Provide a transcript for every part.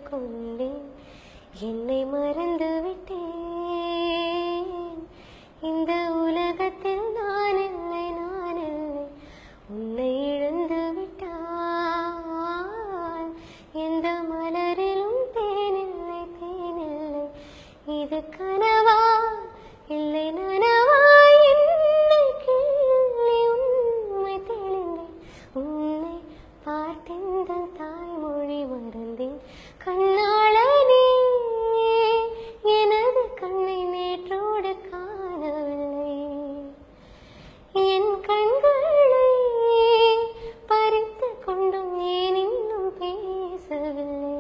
கொண்டேன் என்னை மறந்து விட்டேன் இந்த உலகத்தில் நான் இல்லை நான் இல்லை உன்னை இழந்து விட்டால் எந்த மலரிலும் தேனில்லை தேனில்லை இது கனவா இல்லை நனவா என்னை கிள்ளி உண்மை தெளிந்தேன் உன்னை பார்த்தெந்த தாய்மொழி மறந்தேன் கண்ணாளனே எனது கண்ணை நேற்றோடு காணவில்லை என் கண்களை பறித்து கொண்டும் ஏன் இன்னும் பேசவில்லை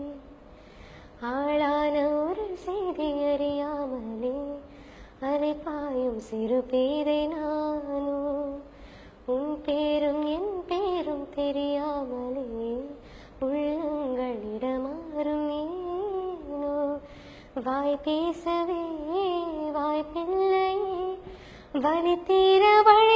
ஆளான ஒரு செய்தி அறியாமலே அதை பாயும் சிறு பேரை நானோ உன் பேரும் என் பேரும் தெரியாமலே உள்ளங்களிடமாறும் ஏனோ வாய் பேசவே வாய்ப்பில்லையே வலி தீர வழி